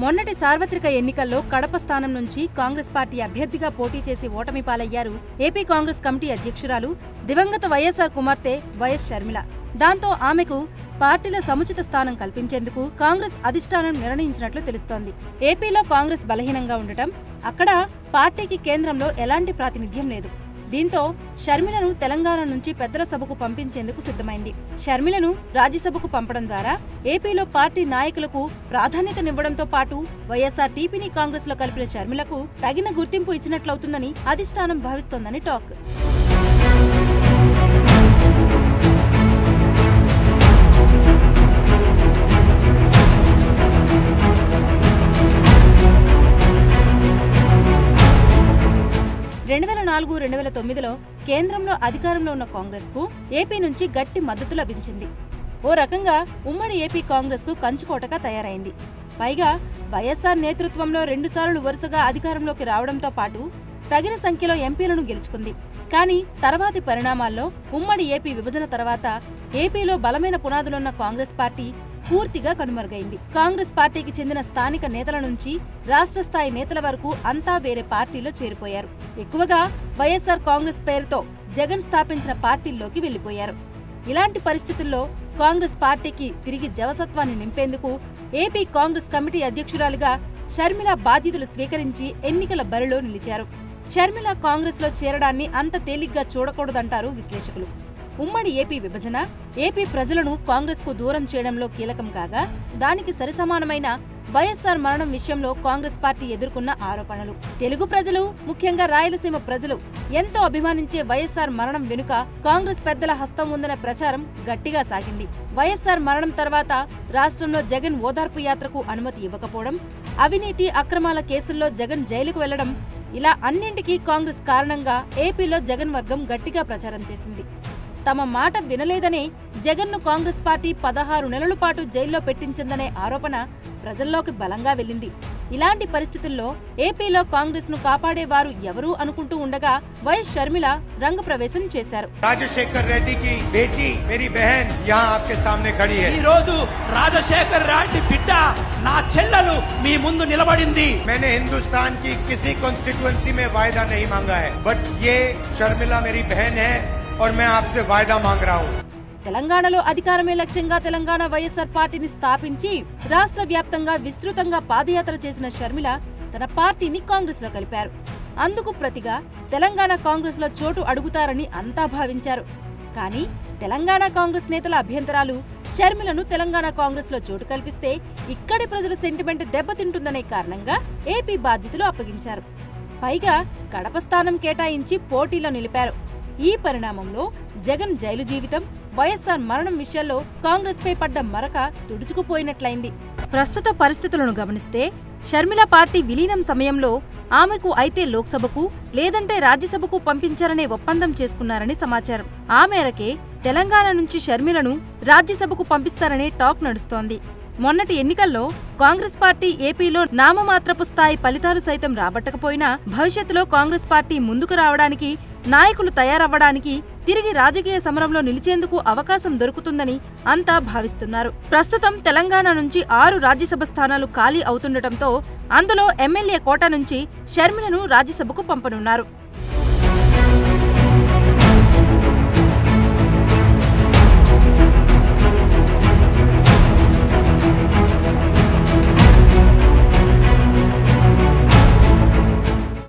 మొన్నటి సార్వత్రిక ఎన్నికల్లో కడప స్థానం నుంచి కాంగ్రెస్ పార్టీ అభ్యర్థిగా పోటీ చేసి ఓటమి పాలయ్యారు ఏపీ కాంగ్రెస్ కమిటీ అధ్యక్షురాలు దివంగత వైఎస్ఆర్ కుమార్తె వైఎస్ షర్మిల దాంతో ఆమెకు పార్టీలో సముచిత స్థానం కల్పించేందుకు కాంగ్రెస్ అధిష్టానం నిర్ణయించినట్లు తెలుస్తోంది ఏపీలో కాంగ్రెస్ బలహీనంగా ఉండటం అక్కడ పార్టీకి కేంద్రంలో ఎలాంటి ప్రాతినిధ్యం లేదు దీంతో షర్మిలను తెలంగాణ నుంచి పెద్దల సభకు పంపించేందుకు సిద్ధమైంది షర్మిలను రాజ్యసభకు పంపడం ద్వారా ఏపీలో పార్టీ నాయకులకు ప్రాధాన్యతనివ్వడంతో పాటు వైఎస్ఆర్ టీపీని కాంగ్రెస్ లో కలిపిన షర్మిలకు తగిన గుర్తింపు ఇచ్చినట్లవుతుందని అధిష్టానం భావిస్తోందని టాక్ రెండు వేల నాలుగు రెండు వేల తొమ్మిదిలో కేంద్రంలో అధికారంలో ఉన్న కాంగ్రెస్ కు ఏపీ నుంచి గట్టి మద్దతు లభించింది ఓ రకంగా ఉమ్మడి ఏపీ కాంగ్రెస్ కు కంచుకోటగా తయారైంది పైగా వైఎస్ఆర్ నేతృత్వంలో రెండుసార్లు వరుసగా అధికారంలోకి రావడంతో పాటు తగిన సంఖ్యలో ఎంపీలను గెలుచుకుంది కానీ తర్వాతి పరిణామాల్లో ఉమ్మడి ఏపీ విభజన తర్వాత ఏపీలో బలమైన పునాదులున్న కాంగ్రెస్ పార్టీ పూర్తిగా కనుమరుగైంది కాంగ్రెస్ పార్టీకి చెందిన స్థానిక నేతల నుంచి రాష్ట్ర స్థాయి నేతల వరకు అంతా వేరే పార్టీలో చేరిపోయారు ఎక్కువగా వైఎస్ఆర్ కాంగ్రెస్ పేరుతో జగన్ స్థాపించిన పార్టీల్లోకి వెళ్లిపోయారు ఇలాంటి పరిస్థితుల్లో కాంగ్రెస్ పార్టీకి తిరిగి జవసత్వాన్ని నింపేందుకు ఏపీ కాంగ్రెస్ కమిటీ అధ్యక్షురాలిగా షర్మిల బాధ్యతలు స్వీకరించి ఎన్నికల బరిలో నిలిచారు షర్మిల కాంగ్రెస్ లో చేరడాన్ని అంత తేలిగ్గా చూడకూడదంటారు విశ్లేషకులు ఉమ్మడి ఏపీ విభజన ఏపీ ప్రజలను కాంగ్రెస్ కు దూరం చేయడంలో కీలకం కాగా దానికి సరిసమానమైన వైఎస్ఆర్ మరణం విషయంలో కాంగ్రెస్ పార్టీ ఎదుర్కొన్న ఆరోపణలు తెలుగు ప్రజలు ముఖ్యంగా రాయలసీమ ప్రజలు ఎంతో అభిమానించే వైఎస్ఆర్ మరణం వెనుక కాంగ్రెస్ పెద్దల హస్తం ఉందన్న ప్రచారం గట్టిగా సాగింది వైఎస్ఆర్ మరణం తర్వాత రాష్ట్రంలో జగన్ ఓదార్పు యాత్రకు అనుమతి ఇవ్వకపోవడం అవినీతి అక్రమాల కేసుల్లో జగన్ జైలుకు వెళ్లడం ఇలా అన్నింటికీ కాంగ్రెస్ కారణంగా ఏపీలో జగన్ వర్గం గట్టిగా ప్రచారం చేసింది తమ మాట వినలేదనే జగన్ను కాంగ్రెస్ పార్టీ పదహారు నెలల పాటు జైల్లో పెట్టించిందనే ఆరోపణ ప్రజల్లోకి బలంగా వెళ్ళింది ఇలాంటి పరిస్థితుల్లో ఏపీలో కాంగ్రెస్ ను కాపాడేవారు ఎవరూ అనుకుంటూ ఉండగా వైఎస్ షర్మిల రంగప్రవేశం చేశారు राजशेखर रेड्डी की बेटी मेरी बहन यहाँ आपके सामने खड़ी है ఈ రోజు రాజశేఖర్ రెడ్డి బిడ్డ నా చెల్లెలు మీ ముందు నిలబడింది मैंने हिंदुस्तान की किसी कॉन्स्टिट्युएंसी में वायदा नहीं मांगा है बट ये शर्मिला मेरी बहन है और मैं आपसे वायदा मांग रहा हूँ తెలంగాణలో అధికారమే లక్ష్యంగా తెలంగాణ వైఎస్ఆర్ పార్టీని స్థాపించి రాష్ట్ర వ్యాప్తంగా విస్తృతంగా పాదయాత్ర చేసిన షర్మిల తన పార్టీని కాంగ్రెస్ లో కలిపారు అందుకు ప్రతిగా తెలంగాణ కాంగ్రెస్ లో చోటు అడుగుతారని అంతా భావించారు కానీ తెలంగాణ కాంగ్రెస్ నేతల అభ్యంతరాలు షర్మిలను తెలంగాణ కాంగ్రెస్ లో చోటు కల్పిస్తే ఇక్కడి ప్రజల సెంటిమెంట్ దెబ్బతింటుందనే కారణంగా ఏపీ బాధ్యతలు అప్పగించారు పైగా కడప స్థానం కేటాయించి పోటీలో నిలిపారు ఈ పరిణామంలో జగన్ జైలు జీవితం వైఎస్ఆర్ మరణం విషయాల్లో కాంగ్రెస్ పై పడ్డ మరక తుడుచుకుపోయినట్లయింది ప్రస్తుత పరిస్థితులను గమనిస్తే షర్మిల పార్టీ విలీనం సమయంలో ఆమెకు అయితే లోక్సభకు లేదంటే రాజ్యసభకు పంపించారనే ఒప్పందం చేసుకున్నారని సమాచారం ఆ మేరకే తెలంగాణ నుంచి షర్మిలను రాజ్యసభకు పంపిస్తారనే టాక్ నడుస్తోంది మొన్నటి ఎన్నికల్లో కాంగ్రెస్ పార్టీ ఏపీలో నామమాత్రపు స్థాయి ఫలితాలు సైతం రాబట్టకపోయినా భవిష్యత్తులో కాంగ్రెస్ పార్టీ ముందుకు రావడానికి నాయకులు తయారవ్వడానికి తిరిగి రాజకీయ సమరంలో నిలిచేందుకు అవకాశం దొరుకుతుందని అంతా భావిస్తున్నారు ప్రస్తుతం తెలంగాణ నుంచి ఆరు రాజ్యసభ స్థానాలు ఖాళీ అవుతుండటంతో అందులో ఎమ్మెల్యే కోట నుంచి షర్మిలను రాజ్యసభకు పంపనున్నారు